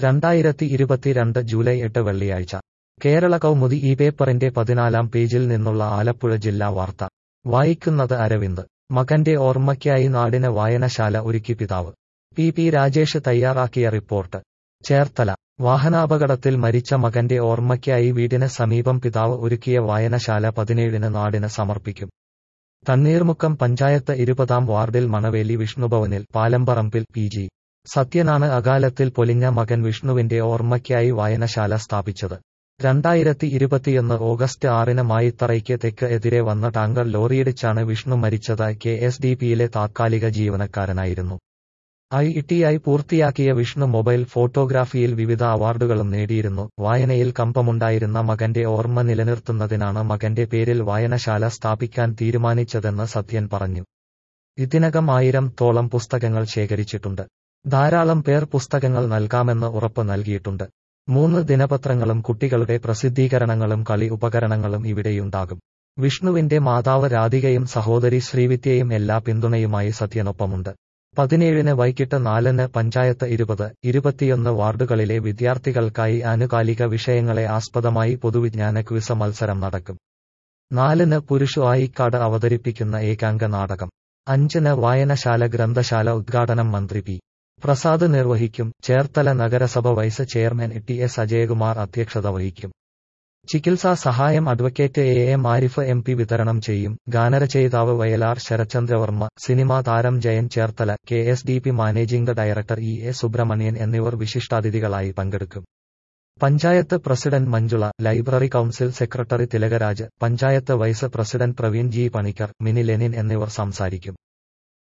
രണ്ടായിരത്തി ഇരുപത്തിരണ്ട് ജൂലൈ എട്ട് വെള്ളിയാഴ്ച കേരള കൗമുദി ഈ പേപ്പറിന്റെ പതിനാലാം പേജിൽ നിന്നുള്ള ആലപ്പുഴ ജില്ലാ വാർത്ത വായിക്കുന്നത് അരവിന്ദ് മകന്റെ ഓർമ്മയ്ക്കായി നാടിന് വായനശാല ഒരുക്കി പിതാവ് പി പി രാജേഷ് തയ്യാറാക്കിയ റിപ്പോർട്ട് ചേർത്തല വാഹനാപകടത്തിൽ മരിച്ച മകന്റെ ഓർമ്മയ്ക്കായി വീടിന് സമീപം പിതാവ് ഒരുക്കിയ വായനശാല പതിനേഴിന് നാടിന് സമർപ്പിക്കും തണ്ണീർമുക്കം പഞ്ചായത്ത് ഇരുപതാം വാർഡിൽ മണവേലി വിഷ്ണുഭവനിൽ പാലമ്പറമ്പിൽ പി ജി സത്യനാണ് അകാലത്തിൽ പൊലിഞ്ഞ മകൻ വിഷ്ണുവിന്റെ ഓർമ്മയ്ക്കായി വായനശാല സ്ഥാപിച്ചത് രണ്ടായിരത്തി ഇരുപത്തിയൊന്ന് ഓഗസ്റ്റ് ആറിന് മായിത്തറയ്ക്ക് തെക്ക് എതിരെ വന്ന ടാങ്കർ ലോറിയിടിച്ചാണ് വിഷ്ണു മരിച്ചത് കെ എസ് ഡി പിയിലെ താത്കാലിക ജീവനക്കാരനായിരുന്നു ഐ ടി ഐ പൂർത്തിയാക്കിയ വിഷ്ണു മൊബൈൽ ഫോട്ടോഗ്രാഫിയിൽ വിവിധ അവാർഡുകളും നേടിയിരുന്നു വായനയിൽ കമ്പമുണ്ടായിരുന്ന മകന്റെ ഓർമ്മ നിലനിർത്തുന്നതിനാണ് മകന്റെ പേരിൽ വായനശാല സ്ഥാപിക്കാൻ തീരുമാനിച്ചതെന്ന് സത്യൻ പറഞ്ഞു ഇതിനകം ആയിരം തോളം പുസ്തകങ്ങൾ ശേഖരിച്ചിട്ടുണ്ട് ധാരാളം പേർ പുസ്തകങ്ങൾ നൽകാമെന്ന് ഉറപ്പ് നൽകിയിട്ടുണ്ട് മൂന്ന് ദിനപത്രങ്ങളും കുട്ടികളുടെ പ്രസിദ്ധീകരണങ്ങളും കളി ഉപകരണങ്ങളും ഇവിടെയുണ്ടാകും വിഷ്ണുവിന്റെ മാതാവ് രാധികയും സഹോദരി ശ്രീവിദ്യയും എല്ലാ പിന്തുണയുമായി സത്യനൊപ്പമുണ്ട് പതിനേഴിന് വൈകിട്ട് നാലിന് പഞ്ചായത്ത് ഇരുപത് ഇരുപത്തിയൊന്ന് വാർഡുകളിലെ വിദ്യാർത്ഥികൾക്കായി ആനുകാലിക വിഷയങ്ങളെ ആസ്പദമായി പൊതുവിജ്ഞാന ക്വിസ മത്സരം നടക്കും നാലിന് പുരുഷു ആയിക്കാട് അവതരിപ്പിക്കുന്ന ഏകാംഗ നാടകം അഞ്ചിന് വായനശാല ഗ്രന്ഥശാല ഉദ്ഘാടനം മന്ത്രി പി പ്രസാദ് നിർവഹിക്കും ചേർത്തല നഗരസഭ vice chairman T S Ajayakumar അധ്യക്ഷത വഹിക്കും ചികിത്സാ സഹായം advocate A M Arif M P വിതരണം ചെയ്യും ഗാനരചയിതാവ് വയലാർ ശരചന്ദ്രവർമ്മ സിനിമാ താരം Jayan Cherthala K S D P managing director E A Subramanian എന്നിവർ വിശിഷ്ടാതിഥികളായി പങ്കെടുക്കും panchayat president Manjula library council secretary Thilakaraj panchayat vice president Praveen G Panicker Mini Lenin എന്നിവർ സംസാരിക്കും